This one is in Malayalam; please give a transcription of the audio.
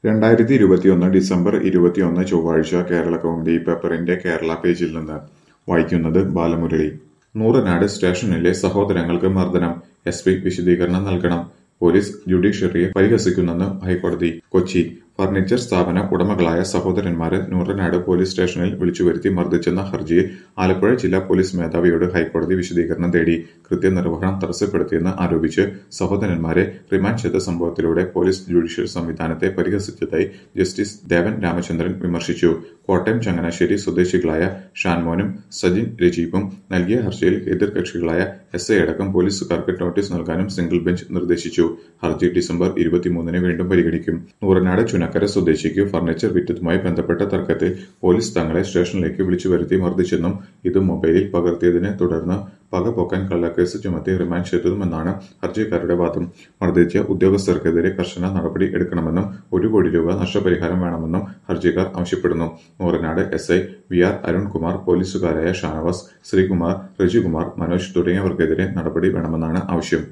രണ്ടായിരത്തി ഇരുപത്തിയൊന്ന് ഡിസംബർ ഇരുപത്തിയൊന്ന് ചൊവ്വാഴ്ച കേരള കൗമുദി പേപ്പറിന്റെ കേരള പേജിൽ നിന്ന് വായിക്കുന്നത് ബാലമുരളി നൂറനാട് സ്റ്റേഷനിലെ സഹോദരങ്ങൾക്ക് മർദ്ദനം എസ് പി വിശദീകരണം നൽകണം പോലീസ് ജുഡീഷ്യറിയെ പരിഹസിക്കുന്നെന്ന് ഹൈക്കോടതി കൊച്ചി ഫർണിച്ചർ സ്ഥാപന ഉടമകളായ സഹോദരന്മാരെ നൂറനാട് പോലീസ് സ്റ്റേഷനിൽ വിളിച്ചുവരുത്തി മർദ്ദിച്ചെന്ന ഹർജിയിൽ ആലപ്പുഴ ജില്ലാ പോലീസ് മേധാവിയോട് ഹൈക്കോടതി വിശദീകരണം തേടി കൃത്യനിർവഹണം തടസ്സപ്പെടുത്തിയെന്ന് ആരോപിച്ച് സഹോദരന്മാരെ റിമാൻഡ് ചെയ്ത സംഭവത്തിലൂടെ പോലീസ് ജുഡീഷ്യൽ സംവിധാനത്തെ പരിഹസിച്ചതായി ജസ്റ്റിസ് ദേവൻ രാമചന്ദ്രൻ വിമർശിച്ചു കോട്ടയം ചങ്ങനാശ്ശേരി സ്വദേശികളായ ഷാൻമോനും സജിൻ രജീബും നൽകിയ ഹർജിയിൽ എതിർകക്ഷികളായ എസ് ഐ അടക്കം പോലീസുകാർക്ക് നോട്ടീസ് നൽകാനും സിംഗിൾ ബെഞ്ച് നിർദ്ദേശിച്ചു ഹർജി ഡിസംബർ ഇരുപത്തിമൂന്നിന് വീണ്ടും പരിഗണിക്കും നൂറനാട് ചുനക്കര സ്വദേശിക്ക് ഫർണിച്ചർ വിറ്റതുമായി ബന്ധപ്പെട്ട തർക്കത്തിൽ പോലീസ് തങ്ങളെ സ്റ്റേഷനിലേക്ക് വിളിച്ചു വരുത്തി മർദ്ദിച്ചെന്നും ഇത് മൊബൈലിൽ പകർത്തിയതിനെ തുടർന്ന് പകപോക്കാൻ കള്ളക്കേസ് ചുമത്തി റിമാൻഡ് ചെയ്തതുമെന്നാണ് ഹർജിക്കാരുടെ വാദം മർദ്ദിച്ച ഉദ്യോഗസ്ഥർക്കെതിരെ കർശന നടപടി എടുക്കണമെന്നും ഒരു കോടി രൂപ നഷ്ടപരിഹാരം വേണമെന്നും ഹർജിക്കാർ ആവശ്യപ്പെടുന്നു Nooranad S I V R Arunkumar പോലീസുകാരായ ഷാനവാസ് ശ്രീകുമാർ റജികുമാർ മനോജ് തുടങ്ങിയവർക്കെതിരെ നടപടി വേണമെന്നാണ് ആവശ്യം